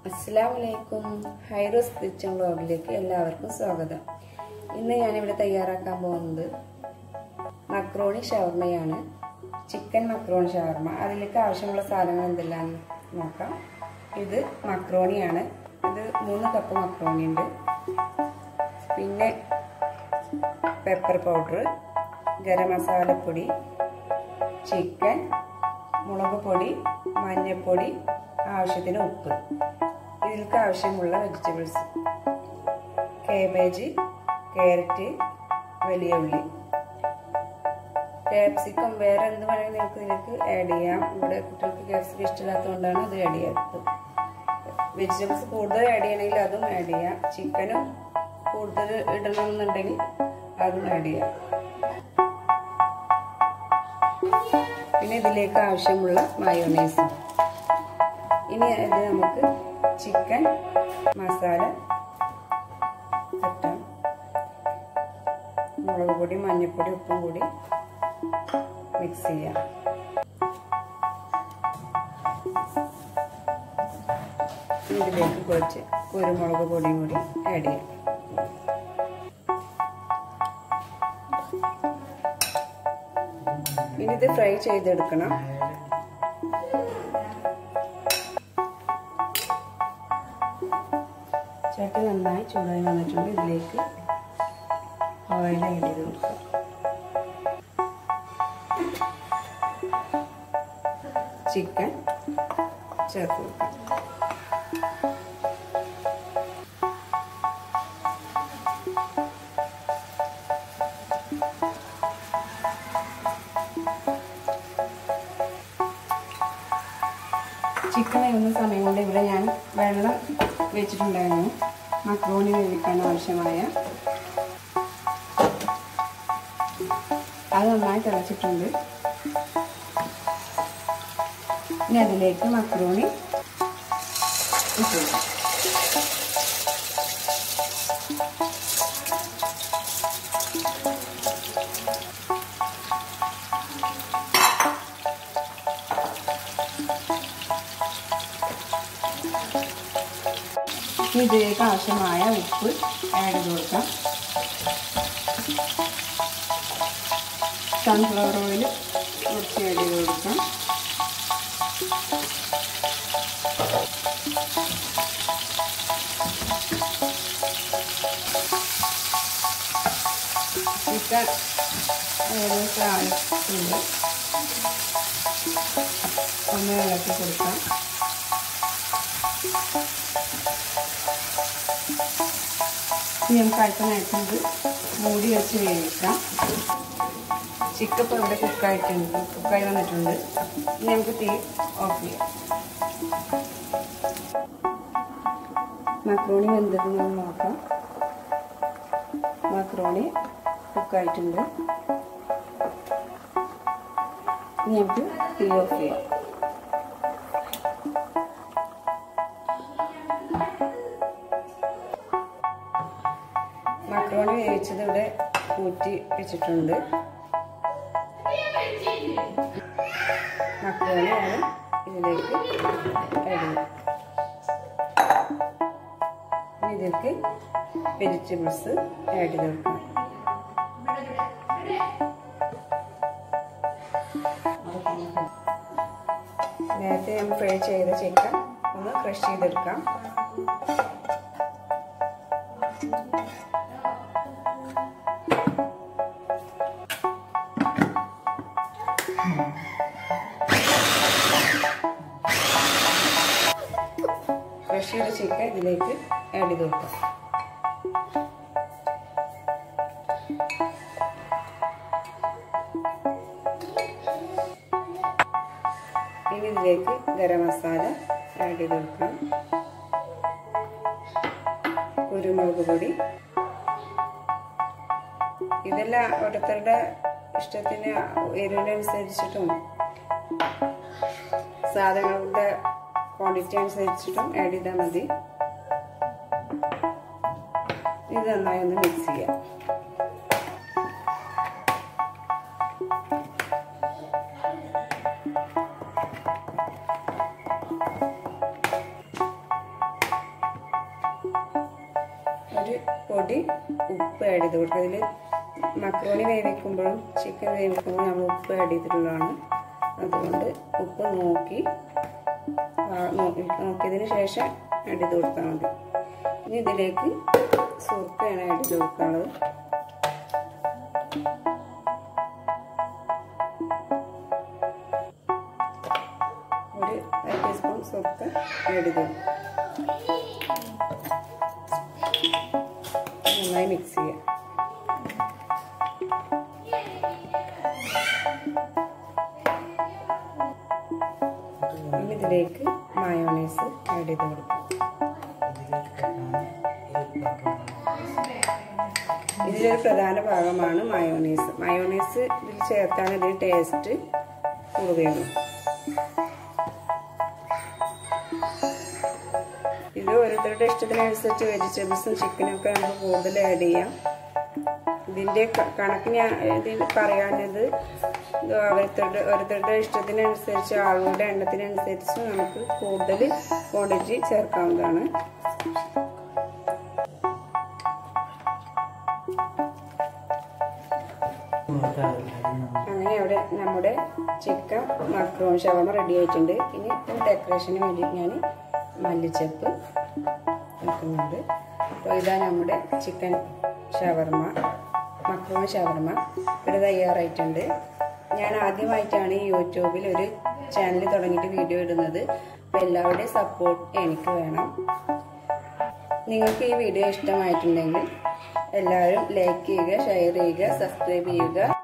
അസ്സാമലൈക്കും ഹൈറോസ് കിച്ചൺ വ്ളോഗിലേക്ക് എല്ലാവർക്കും സ്വാഗതം ഇന്ന് ഞാനിവിടെ തയ്യാറാക്കാൻ പോകുന്നത് മക്രോണി ഷവർമയാണ് ചിക്കൻ മക്രോണി ഷവർമ അതിലേക്ക് ആവശ്യമുള്ള സാധനങ്ങൾ എന്തെല്ലാന്ന് നോക്കാം ഇത് മക്രോണിയാണ് ഇത് മൂന്ന് കപ്പ് മക്രോണി ഉണ്ട് പിന്നെ പെപ്പർ പൗഡർ ഗരം മസാലപ്പൊടി ചിക്കൻ മുളക് പൊടി മഞ്ഞൾപ്പൊടി ആവശ്യത്തിന് ഉപ്പ് ഇതിലേക്ക് ആവശ്യമുള്ള വെജിറ്റബിൾസ് കേബേജ് ക്യാരറ്റ് വലിയ ഉള്ളി ക്യാപ്സിക്കം വേറെ എന്ത് വേണമെങ്കിൽ നിങ്ങൾക്ക് ഇതിലേക്ക് ആഡ് ചെയ്യാം ഇവിടെ കുട്ടികൾക്ക് ക്യാപ്സിക്കം ഇഷ്ടമില്ലാത്തതുകൊണ്ടാണ് അത് ആഡ് ചെയ്യാത്തത് വെജിറ്റബിൾസ് കൂടുതൽ ആഡ് ചെയ്യണമെങ്കിൽ അതും ആഡ് ചെയ്യാം ചിക്കനും കൂടുതൽ ഇടണമെന്നുണ്ടെങ്കിൽ അതും ആഡ് ചെയ്യാം പിന്നെ ഇതിലേക്ക് ആവശ്യമുള്ള മയോണൈസും ഇനി ഇത് നമുക്ക് ചിക്കൻ മസാല തട്ടാം മുളക് പൊടി മഞ്ഞൾപ്പൊടി ഉപ്പും കൂടി മിക്സ് ചെയ്യാം ഇതിലേക്ക് കുറച്ച് കുരുമുളക് പൊടിയും കൂടി ആഡ് ചെയ്യാം ഇനി ഇത് ഫ്രൈ ചെയ്തെടുക്കണം ചട്ടി നന്നായി ചൂടായി വന്നിട്ടുണ്ട് ഇതിലേക്ക് ഓയിൽ ആഡ് ചെയ്ത് കൊടുക്കാം ചിക്കൻ ചേർത്ത് കൊടുക്കാം ചിക്കൻ വേകുന്ന സമയം കൊണ്ട് ഇവിടെ ഞാൻ വെള്ളം വെച്ചിട്ടുണ്ടായിരുന്നു മക്രോണി വേവിക്കാൻ ആവശ്യമായ അത് നന്നായി തിളച്ചിട്ടുണ്ട് ഇനി അതിലേക്ക് മക്രോണി ഇട്ടു ഇതിലേക്ക് ആവശ്യമായ ഉപ്പ് ആഡ് ചെയ്ത് കൊടുക്കാം സൺഫ്ലവർ ഓയിൽ കുറച്ച് ആഡ് ചെയ്ത് കൊടുക്കാം ചിക്കൻ ഏകദേശം ആയിട്ടുണ്ട് ഒന്ന് ഇളക്കി കൊടുക്കാം ഇനി നമുക്ക് അല്പനേരത്തേക്ക് മൂടി വെച്ച് വേവിക്കാം ചിക്കൻ ഇപ്പോൾ ഇവിടെ കുക്കായിട്ടുണ്ട് കുക്കായി വന്നിട്ടുണ്ട് ഇനി നമുക്ക് തീ ഓഫ് ചെയ്യാം മക്രോണി വെന്തതെന്ന് നോക്കാം മക്രോണി കുക്കായിട്ടുണ്ട് ഇനി നമുക്ക് തീ ഓഫ് ചെയ്യാം മക്രോണി വേവിച്ചത് ഇവിടെ കൂറ്റി വെച്ചിട്ടുണ്ട് മക്രോണിയാണ് ഇതിലേക്ക് ഇടുന്നത് ഇതിലേക്ക് വെജിറ്റബിൾസ് ആഡ് ചെയ്ത് കൊടുക്കാം നേരത്തെ ഞാൻ ഫ്രൈ ചെയ്ത ചിക്കൻ ഒന്ന് ക്രഷ് ചെയ്തെടുക്കാം ക്രഷ് ചെയ്ത ചിക്കൻ ഇതിലേക്ക് ആഡ് ചെയ്ത് കൊടുക്കാം ഇനി ഇതിലേക്ക് ഗരം മസാല ആഡ് ചെയ്ത് കൊടുക്കാം കുരുമുളക് പൊടി ഇതെല്ലാം ഓരോരുത്തരുടെ ഇഷ്ടത്തിന് എരിവിനനുസരിച്ചിട്ടും സാധനങ്ങളുടെ ക്വാണ്ടിറ്റി അനുസരിച്ചിട്ടും ആഡ് ചെയ്താൽ മതി ഇത് നന്നായി ഒന്ന് മിക്സ് ചെയ്യാം പൊടി ഉപ്പ് ആഡ് ചെയ്ത് കൊടുക്കുക അതിൽ മക്രോണി വേവിക്കുമ്പോഴും ചിക്കൻ വേവിക്കുമ്പോഴും നമ്മൾ ഉപ്പ് ആഡ് ചെയ്തിട്ടുള്ളതാണ് അതുകൊണ്ട് ഉപ്പ് നോക്കി നോക്കിയതിന് ശേഷം ആഡ് ചെയ്ത് കൊടുത്താൽ മതി ഇനി ഇതിലേക്ക് സുർക്കയാണ് ആഡ് ചെയ്ത് കൊടുക്കാനുള്ളത് ഒരു അര ടീസ്പൂൺ സുർക്ക ആഡ് ചെയ്ത് നന്നായി മിക്സ് ചെയ്യാം ഇനി ഇതിലേക്ക് മയോണൈസ് ആഡ് ചെയ്ത് കൊടുക്കും ഇതിലൊരു പ്രധാന ഭാഗമാണ് മയോണൈസ് മയോണൈസ് ഇതിൽ ചേർത്താണ് ഇതിന് ടേസ്റ്റ് കൂടുകയുള്ളൂ ഇത് ഓരോരുത്തരുടെ ഇഷ്ടത്തിനനുസരിച്ച് വെജിറ്റബിൾസും ചിക്കനും ഒക്കെ നമുക്ക് കൂടുതൽ ആഡ് ചെയ്യാം ഇതിൻ്റെ കണക്ക് ഞാൻ ഇതിൽ പറയാനത് ഓരോരുത്തരുടെ ഓരോരുത്തരുടെ ഇഷ്ടത്തിനനുസരിച്ച് ആളുകളുടെ എണ്ണത്തിനനുസരിച്ച് നമുക്ക് കൂടുതൽ ക്വാണ്ടിറ്റി ചേർക്കാവുന്നതാണ് അങ്ങനെ അവിടെ നമ്മുടെ ചിക്കൻ മക്രോൺ ഷവർമ റെഡി ആയിട്ടുണ്ട് ഇനി ഡെക്കറേഷന് വേണ്ടി ഞാൻ മല്ലിച്ചപ്പ് വെക്കുന്നുണ്ട് അപ്പോൾ ഇതാ നമ്മുടെ ചിക്കൻ ഷവർമ മക്രോൺ ഷവർമ ഇവിടെ തയ്യാറായിട്ടുണ്ട് ഞാൻ ആദ്യമായിട്ടാണ് ഈ യൂട്യൂബിൽ ഒരു ചാനൽ തുടങ്ങിയിട്ട് വീഡിയോ ഇടുന്നത് അപ്പോൾ എല്ലാവരുടെയും സപ്പോർട്ട് എനിക്ക് വേണം നിങ്ങൾക്ക് ഈ വീഡിയോ ഇഷ്ടമായിട്ടുണ്ടെങ്കിൽ എല്ലാവരും ലൈക്ക് ചെയ്യുക ഷെയർ ചെയ്യുക സബ്സ്ക്രൈബ് ചെയ്യുക